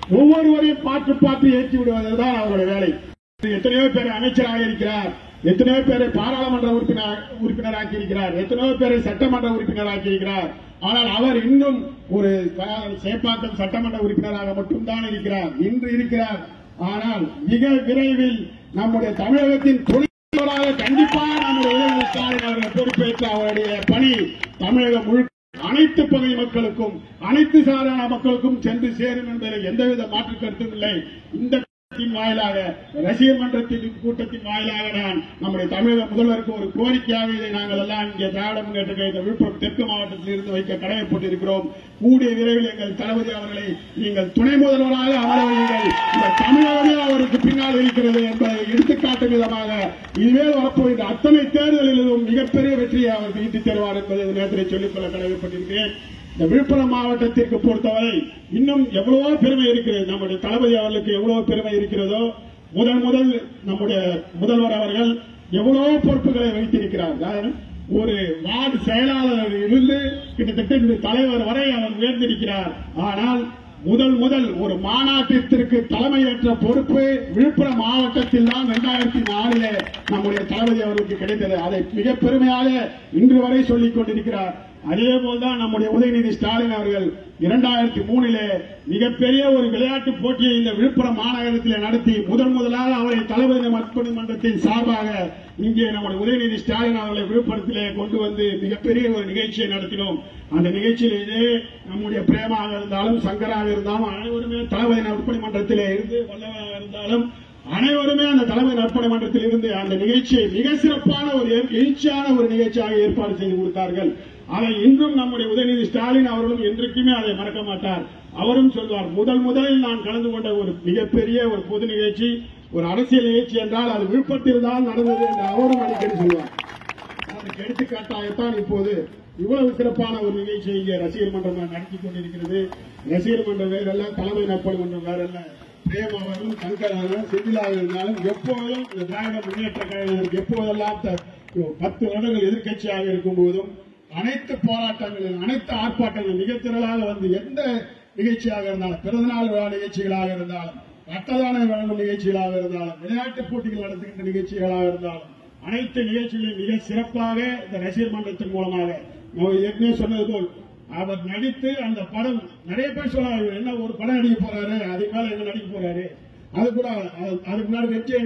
ஒவ்வொருவரையும் பார்த்து பார்த்து ஏற்றி விடுவதுதான் அவருடைய வேலை எத்தனையோ பேரை அமைச்சராக இருக்கிறார் எத்தனையோ பேரை பாராளுமன்ற உறுப்பினர் உறுப்பினராக்கி இருக்கிறார் எத்தனையோ பேரை சட்டமன்ற உறுப்பினராக்கி இருக்கிறார் ஆனால் அவர் இன்னும் ஒரு ப- சேப்பாக்கம் சட்டமன்ற உறுப்பினராக மட்டும்தான் இருக்கிறார் இன்று இருக்கிறார் ஆனால் மிக விரைவில் நம்முடைய தமிழகத்தின் தொழிலாளராக கண்டிப்பாக நம்முடைய உதயநிதி ஸ்டாலின் அவர்கள் பொறுப்பேற்று அவருடைய பணி தமிழகம் முழுக்க அனைத்து பகுதி மக்களுக்கும் அனைத்து சாதாரண மக்களுக்கும் சென்று சேரும் என்பதில் எந்தவித மாற்று கருத்தும் இல்லை இந்த கூட்டத்தின் வாயிலாக ரசிகர் மன்றத்தின் கூட்டத்தின் வாயிலாக நான் நம்முடைய தமிழக முதல்வருக்கு ஒரு கோரிக்கையாக இதை நாங்கள் எல்லாம் இங்கே திராவிட முன்னேற்ற கழக விழுப்புரம் தெற்கு மாவட்டத்தில் இருந்து வைக்க கடமைப்பட்டிருக்கிறோம் கூடிய விரைவில் எங்கள் தளபதி அவர்களை நீங்கள் துணை முதல்வராக அமர வையுங்கள் இந்த தமிழகமே அவருக்கு பின்னால் இருக்கிறது என்பதை எடுத்துக்காட்டும் விதமாக இனிமேல் வரப்போகின்ற அத்தனை தேர்தலிலும் மிகப்பெரிய வெற்றியை அவர் ஈட்டித் தருவார் என்பதை இந்த நேரத்தில் சொல்லிக்கொள்ள கடமைப்பட்டிருக்கிறேன் இந்த விழுப்புரம் மாவட்டத்திற்கு பொறுத்தவரை இன்னும் எவ்வளவோ பெருமை இருக்கிறது நம்முடைய தளபதி அவர்களுக்கு எவ்வளவோ பெருமை இருக்கிறதோ முதல் முதல் நம்முடைய முதல்வர் அவர்கள் எவ்வளவோ பொறுப்புகளை வைத்திருக்கிறார் அதாவது ஒரு வார்டு செயலாளர் இருந்து கிட்டத்தட்ட இந்த தலைவர் வரை அவர் உயர்ந்திருக்கிறார் ஆனால் முதல் முதல் ஒரு மாநாட்டிற்கு தலைமையேற்ற பொறுப்பு விழுப்புரம் மாவட்டத்தில் தான் இரண்டாயிரத்தி நாலிலே நம்முடைய தளபதி அவர்களுக்கு கிடைத்தது அதை மிக பெருமையாக இன்று வரை சொல்லிக் கொண்டிருக்கிறார் அதே போல்தான் நம்முடைய உதயநிதி ஸ்டாலின் அவர்கள் இரண்டாயிரத்தி மூணிலே மிகப்பெரிய ஒரு விளையாட்டு போட்டியை இந்த விழுப்புரம் மாநகரத்தில் நடத்தி முதன் முதலாக அவரை தளபதி மற்பணி மன்றத்தின் சார்பாக இங்கே நம்முடைய உதயநிதி ஸ்டாலின் அவர்களை விழுப்புரத்திலே கொண்டு வந்து மிகப்பெரிய ஒரு நிகழ்ச்சியை நடத்தினோம் அந்த நிகழ்ச்சியிலே நம்முடைய பிரேமாக இருந்தாலும் சங்கராக இருந்தாலும் அனைவருமே தளபதி நற்பணி மன்றத்திலே இருந்து வல்லவராக இருந்தாலும் அனைவருமே அந்த தலைமை நற்பணி மன்றத்தில் இருந்து அந்த நிகழ்ச்சியை மிக சிறப்பான ஒரு ஏ- எழுச்சியான ஒரு நிகழ்ச்சியாக ஏற்பாடு செய்து கொடுத்தார்கள் அதை இன்றும் நம்முடைய உதயநிதி ஸ்டாலின் அவர்களும் என்றைக்குமே அதை மறக்க மாட்டார் அவரும் சொல்வார் முதல் முதலில் நான் கலந்து கொண்ட ஒரு மிகப்பெரிய ஒரு பொது நிகழ்ச்சி ஒரு அரசியல் நிகழ்ச்சி என்றால் அது விழுப்புரத்தில் தான் நடந்தது என்று அவரும் அடிக்கடி சொல்வார் அதற்கு எடுத்துக்காட்டாகத்தான் இப்போது இவ்வளவு சிறப்பான ஒரு நிகழ்ச்சி இங்கே ரசிகர் மன்றம் நடத்தி கொண்டிருக்கிறது ரசிகர் மன்றம் வேறல்ல தலைமை நற்பணி மன்றம் வேறல்ல பிரேமாவரும் சங்கராலும் செந்திலாக இருந்தாலும் எப்போதும் இந்த திராவிட முன்னேற்ற கழகத்திற்கு எப்போதெல்லாம் த- பத்து வருடங்கள் எதிர்க்கட்சியாக இருக்கும் போதும் அனைத்து போராட்டங்களிலும் அனைத்து ஆர்ப்பாட்டங்களும் மிக திரளாக வந்து எந்த நிகழ்ச்சியாக இருந்தாலும் பிறந்தநாள் விழா நிகழ்ச்சிகளாக இருந்தாலும் ரத்ததான வழங்கும் நிகழ்ச்சிகளாக இருந்தாலும் விளையாட்டுப் போட்டிகள் நடத்துகின்ற நிகழ்ச்சிகளாக இருந்தாலும் அனைத்து நிகழ்ச்சிகளையும் மிக சிறப்பாக இந்த ரசிகர் மன்றத்தின் மூலமாக நான் ஏற்கனவே சொன்னது போல் அவர் நடித்து அந்த படம் நிறைய பேர் சொல்றாங்க இவர் என்ன ஒரு படம் நடிக்க போறாரு அதுக்கு மேல என்ன நடிக்க போறாரு அது கூட அது- அதுக்கு முன்னாடி வெற்றி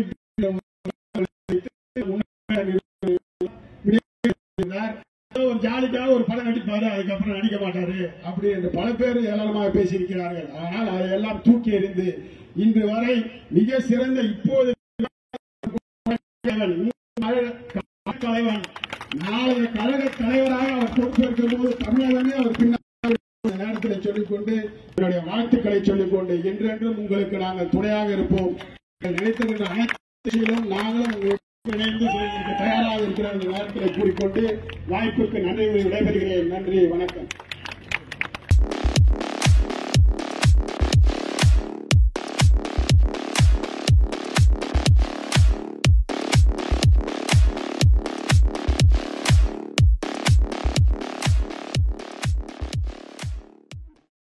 இருந்தார். ஏதோ ஒரு ஜாலிக்காக ஒரு படம் நடிப்பாரு அதுக்கப்புறம் நடிக்க மாட்டாரு அப்படி என்று பல பேர் ஏளனமாக பேசியிருக்கிறார்கள் ஆனால் அதையெல்லாம் தூக்கி எறிந்து இன்று வரை மிக சிறந்த இப்போது தலைவன், இன்னும் தலைவன் நாளைய கழக தலைவராக அவர் பொறுப்பேற்கும் போது தமிழகமே அவர் பின்னால் இந்த நேரத்தில் சொல்லிக்கொண்டு என்னுடைய வாழ்த்துக்களை சொல்லிக்கொண்டு என்றென்றும் உங்களுக்கு நாங்கள் துணையாக இருப்போம் நீங்கள் நினைத்திருக்கின்ற அனைத்து விஷயங்களும் நாங்களும் உங்களுக்கு இணைந்து செய்வதற்கு தயாராக இருக்கிற இந்த நேரத்தில் கூறிக்கொண்டு வாய்ப்புக்கு நன்றி விடைபெறுகிறேன் நன்றி வணக்கம்